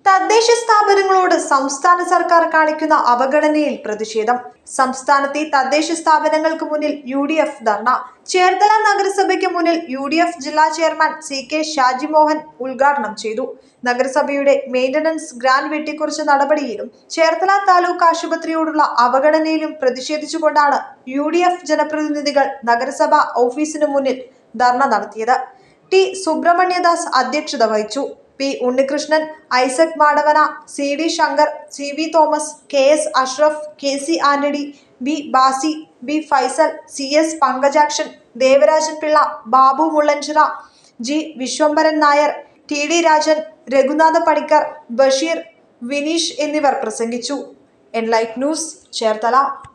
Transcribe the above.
തദ്ദേശ സ്ഥാപനങ്ങളോട് സംസ്ഥാന സർക്കാർ കാണിക്കുന്ന അവഗണനയിൽ പ്രതിഷേധം സംസ്ഥാനത്തെ തദ്ദേശ സ്ഥാപനങ്ങൾക്ക് മുന്നിൽ U D F dharna Cherthala നഗരസഭയ്ക്ക് മുന്നിൽ യു ഡി എഫ് ജില്ലാ ചെയർമാൻ സി കെ ഷാജിമോഹൻ ഉദ്ഘാടനം ചെയ്തു നഗരസഭയുടെ മെയിന്റനൻസ് ഗ്രാന്റ് വെട്ടിക്കുറച്ച നടപടിയിലും ചേർത്തല താലൂക്ക് ആശുപത്രിയോടുള്ള അവഗണനയിലും പ്രതിഷേധിച്ചുകൊണ്ടാണ് യു ഡി എഫ് ജനപ്രതിനിധികൾ നഗരസഭ ഓഫീസിന് മുന്നിൽ ധർണ നടത്തിയത് ടി സുബ്രഹ്മണ്യദാസ് അധ്യക്ഷത വഹിച്ചു P Unnikrishnan Isaac Madavana C D Shankar C V Thomas K S Ashraf K C Antony B Basi B Faisal C S Pankajakshan Devarajan Pillai Babu Mullanchira G Vishwambharan Nair T D Rajan Raghunatha Panicker Basheer Vineesh എന്നിവർ പ്രസംഗിച്ചു എൻലൈറ്റ് ന്യൂസ് ചേർത്തല